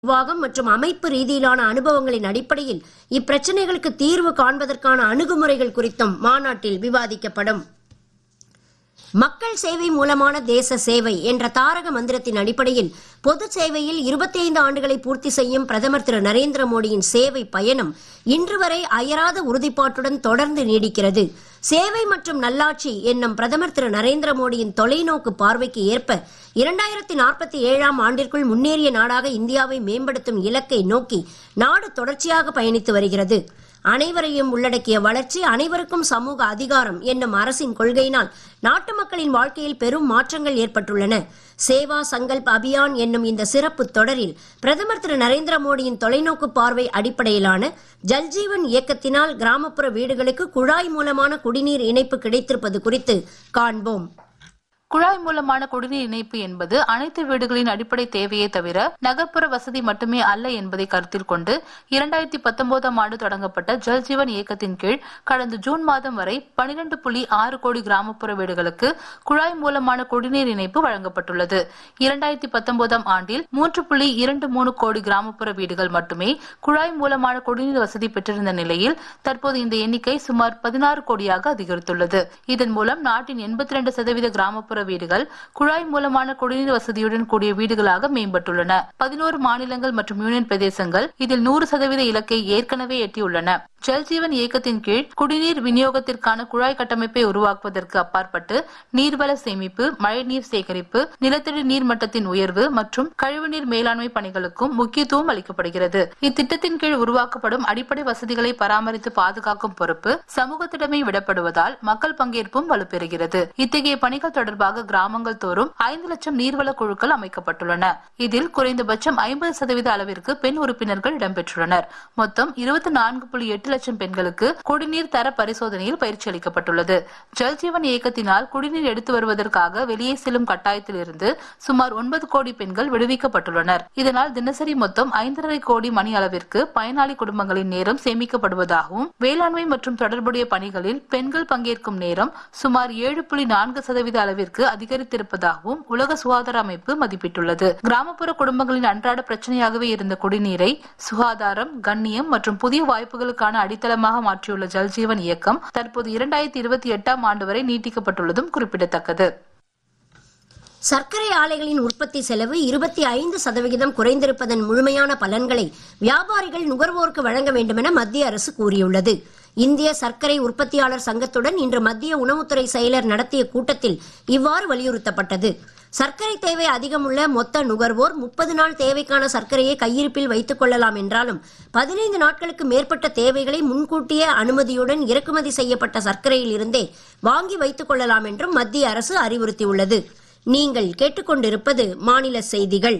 நிர்வாகம் மற்றும் அமைப்பு ரீதியிலான அனுபவங்களின் அடிப்படையில் இப்பிரச்சனைகளுக்கு தீர்வு காண்பதற்கான அணுகுமுறைகள் குறித்தும் மாநாட்டில் விவாதிக்கப்படும் மக்கள் சேவை மூலமான தேச சேவை என்ற தாரக மந்திரத்தின் அடிப்படையில் பொது சேவையில் 25 ஆண்டுகளை பூர்த்தி செய்யும் பிரதமர் திரு நரேந்திர மோடியின் சேவை பயணம் இன்று வரை அயராத உறுதிப்பாட்டுடன் தொடர்ந்து நீடிக்கிறது சேவை மற்றும் நல்லாட்சி என்னும் பிரதமர் திரு நரேந்திர மோடியின் தொலைநோக்கு பார்வைக்கு ஏற்ப இரண்டாயிரத்தி நாற்பத்தி ஏழாம் ஆண்டிற்குள் முன்னேறிய நாடாக இந்தியாவை மேம்படுத்தும் இலக்கை நோக்கி நாடு தொடர்ச்சியாக பயணித்து வருகிறது அனைவரையும் உள்ளடக்கிய வளர்ச்சி அனைவருக்கும் சமூக அதிகாரம் என்னும் அரசின் கொள்கையினால் நாட்டு மக்களின் வாழ்க்கையில் பெரும் மாற்றங்கள் ஏற்பட்டுள்ளன சேவா சங்கல்ப் அபியான் என்னும் இந்த சிறப்பு தொடரில் பிரதமர் திரு நரேந்திர மோடியின் தொலைநோக்கு பார்வை அடிப்படையிலான ஜல்ஜீவன் இயக்கத்தினால் கிராமப்புற வீடுகளுக்கு குழாய் மூலமான குடிநீர் இணைப்பு கிடைத்திருப்பது குறித்து காண்போம் குழாய் மூலமான குடிநீர் இணைப்பு என்பது அனைத்து வீடுகளின் அடிப்படை தேவையே தவிர நகர்ப்புற வசதி மட்டுமே அல்ல என்பதை கருத்தில் கொண்டு இரண்டாயிரத்தி பத்தொன்பதாம் ஆண்டு தொடங்கப்பட்ட ஜல் ஜீவன் இயக்கத்தின் கீழ் கடந்த ஜூன் மாதம் வரை பனிரெண்டு புள்ளி ஆறு கோடி கிராமப்புற வீடுகளுக்கு குழாய் மூலமான குடிநீர் இணைப்பு வழங்கப்பட்டுள்ளது இரண்டாயிரத்தி பத்தொன்பதாம் ஆண்டில் மூன்று புள்ளி இரண்டு மூணு கோடி கிராமப்புற வீடுகள் மட்டுமே குழாய் மூலமான குடிநீர் வசதி பெற்றிருந்த நிலையில் தற்போது இந்த எண்ணிக்கை சுமார் பதினாறு கோடியாக அதிகரித்துள்ளது இதன் மூலம் நாட்டின் எண்பத்தி ரெண்டு சதவீத கிராமப்புற வீடுகள் குழாய் மூலமான குடிநீர் வசதியுடன் கூடிய வீடுகளாக மேம்பட்டுள்ளன பதினோரு மாநிலங்கள் மற்றும் யூனியன் பிரதேசங்கள் இதில் நூறு சதவீத இலக்கை ஏற்கனவே எட்டியுள்ளன ஜல் ஜீவன் இயக்கத்தின் கீழ் குடிநீர் விநியோகத்திற்கான குழாய் கட்டமைப்பை உருவாக்குவதற்கு அப்பாற்பட்டு நீர்வள சேமிப்பு மழைநீர் சேகரிப்பு நிலத்தடி நீர் மட்டத்தின் உயர்வு மற்றும் கழிவுநீர் மேலாண்மை பணிகளுக்கும் முக்கியத்துவம் அளிக்கப்படுகிறது இத்திட்டத்தின் கீழ் உருவாக்கப்படும் அடிப்படை வசதிகளை பராமரித்து பாதுகாக்கும் பொறுப்பு சமூகத்திடமே விடப்படுவதால் மக்கள் பங்கேற்பும் வலுப்பெறுகிறது இத்தகைய பணிகள் தொடர்பாக கிராமங்கள் தோறும் ஐந்து லட்சம் நீர்வள குழுக்கள் அமைக்கப்பட்டுள்ளன இதில் குறைந்தபட்சம் ஐம்பது சதவீத அளவிற்கு பெண் உறுப்பினர்கள் இடம்பெற்றுள்ளனர் மொத்தம் இருபத்தி நான்கு புள்ளி எட்டு லட்சம் பெண்களுக்கு குடிநீர் தர பரிசோதனையில் பயிற்சி அளிக்கப்பட்டுள்ளது ஜல் ஜீவன் இயக்கத்தினால் குடிநீர் எடுத்து வருவதற்காக வெளியே செல்லும் கட்டாயத்தில் இருந்து சுமார் ஒன்பது கோடி பெண்கள் விடுவிக்கப்பட்டுள்ளனர் இதனால் தினசரி மொத்தம் ஐந்தரை கோடி மணி அளவிற்கு பயனாளி குடும்பங்களின் நேரம் சேமிக்கப்படுவதாகவும் வேளாண்மை மற்றும் தொடர்புடைய பணிகளில் பெண்கள் பங்கேற்கும் நேரம் சுமார் ஏழு புள்ளி நான்கு சதவீத அளவிற்கு அதிகரித்திருப்பதாகவும் உலக சுகாதார அமைப்பு மதிப்பிட்டுள்ளது கிராமப்புற குடும்பங்களின் அன்றாட பிரச்சனையாகவே இருந்த குடிநீரை சுகாதாரம் கண்ணியம் மற்றும் புதிய வாய்ப்புகளுக்கான அடித்தளமாக மாற்றியுள்ள ஜல்ஜீவன் இயக்கம் தற்போது இரண்டாயிரத்தி இருபத்தி எட்டாம் ஆண்டு வரை நீட்டிக்கப்பட்டுள்ளதும் குறிப்பிடத்தக்கது சர்க்கரை ஆலைகளின் உற்பத்தி செலவு இருபத்தி ஐந்து சதவிகிதம் குறைந்திருப்பதன் முழுமையான பலன்களை வியாபாரிகள் நுகர்வோருக்கு வழங்க வேண்டுமென மத்திய அரசு கூறியுள்ளது இந்திய சர்க்கரை உற்பத்தியாளர் சங்கத்துடன் இன்று மத்திய உணவுத்துறை செயலர் நடத்திய கூட்டத்தில் இவ்வாறு வலியுறுத்தப்பட்டது சர்க்கரை தேவை அதிகமுள்ள மொத்த நுகர்வோர் முப்பது நாள் தேவைக்கான சர்க்கரையை கையிருப்பில் வைத்துக் கொள்ளலாம் என்றாலும் பதினைந்து நாட்களுக்கு மேற்பட்ட தேவைகளை முன்கூட்டிய அனுமதியுடன் இறக்குமதி செய்யப்பட்ட சர்க்கரையில் இருந்தே வாங்கி வைத்துக் கொள்ளலாம் என்றும் மத்திய அரசு அறிவுறுத்தியுள்ளது நீங்கள் கேட்டுக்கொண்டிருப்பது மாநில செய்திகள்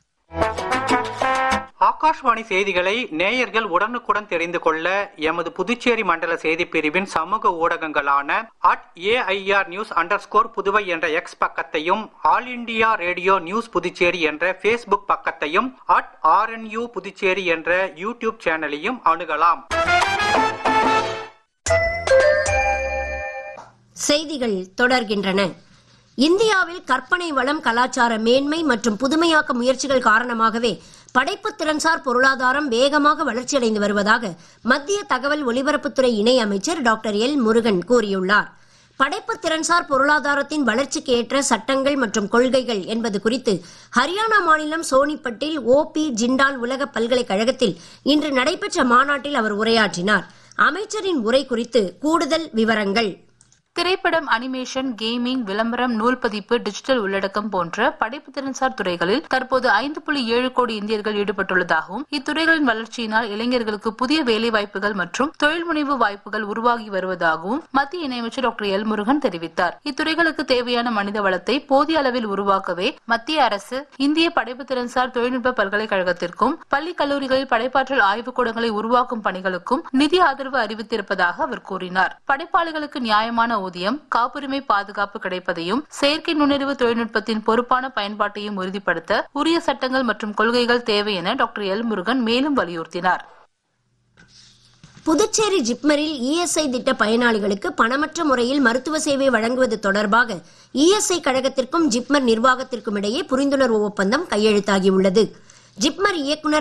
ஆகாஷ்வாணி செய்திகளை நேயர்கள் உடனுக்குடன் தெரிந்து கொள்ள எமது புதுச்சேரி மண்டல செய்தி பிரிவின் சமூக ஊடகங்களான at AIR news under Puduvai என்ற எக்ஸ் பக்கத்தையும் all India radio news Puducherry என்ற ஃபேஸ்புக் பக்கத்தையும் அட் ஆர்என்யூ புதுச்சேரி என்ற யூடியூப் சேனலையும் அணுகலாம் செய்திகள் தொடர்கின்றன இந்தியாவில் கற்பனை வளம் கலாச்சார மேன்மை மற்றும் புதுமையாக்க முயற்சிகள் காரணமாகவே படைப்பு திறன்சார் பொருளாதாரம் வேகமாக வளர்ச்சியடைந்து வருவதாக மத்திய தகவல் ஒலிபரப்புத்துறை இணை அமைச்சர் டாக்டர் எல் முருகன் கூறியுள்ளார் படைப்பு திறன்சார் பொருளாதாரத்தின் வளர்ச்சிக்கு ஏற்ற சட்டங்கள் மற்றும் கொள்கைகள் என்பது குறித்து ஹரியானா மாநிலம் சோனிப்பட்டில் ஓ பி ஜிண்டால் உலக பல்கலைக்கழகத்தில் இன்று நடைபெற்ற மாநாட்டில் அவர் உரையாற்றினார் அமைச்சரின் உரை குறித்து கூடுதல் விவரங்கள் திரைப்படம் அனிமேஷன் கேமிங் விளம்பரம் நூல் பதிப்பு டிஜிட்டல் உள்ளடக்கம் போன்ற படைப்பு திறன்சார் துறைகளில் தற்போது ஐந்து புள்ளி ஏழு கோடி இந்தியர்கள் ஈடுபட்டுள்ளதாகவும் இத்துறைகளின் வளர்ச்சியினால் இளைஞர்களுக்கு புதிய வேலை வாய்ப்புகள் மற்றும் தொழில் முனைவு வாய்ப்புகள் உருவாகி வருவதாகவும் மத்திய இணையமைச்சர் டாக்டர் எல் முருகன் தெரிவித்தார் இத்துறைகளுக்கு தேவையான மனித வளத்தை போதிய அளவில் உருவாக்கவே மத்திய அரசு இந்திய படைப்பு திறன்சார் தொழில்நுட்ப பல்கலைக்கழகத்திற்கும் பள்ளி கல்லூரிகளில் படைப்பாற்றல் ஆய்வுக்கூடங்களை உருவாக்கும் பணிகளுக்கும் நிதி ஆதரவு அறிவித்திருப்பதாக அவர் கூறினார் படைப்பாளிகளுக்கு நியாயமான ஊதியம் காப்புரிமை பாதுகாப்பு கிடைப்பதையும் செயற்கை நுண்ணறிவு தொழில்நுட்பத்தின் பொறுப்பான பயன்பாட்டையும் உறுதிப்படுத்த உரிய சட்டங்கள் மற்றும் கொள்கைகள் தேவை என டாக்டர் எல் முருகன் மேலும் வலியுறுத்தினார் புதுச்சேரி ஜிப்மரில் இஎஸ்ஐ திட்ட பயனாளிகளுக்கு பணமற்ற முறையில் மருத்துவ சேவை வழங்குவது தொடர்பாக இஎஸ்ஐ கழகத்திற்கும் ஜிப்மர் நிர்வாகத்திற்கும் இடையே புரிந்துணர்வு ஒப்பந்தம் கையெழுத்தாகியுள்ளது ஜிப்மர் இயக்குனர்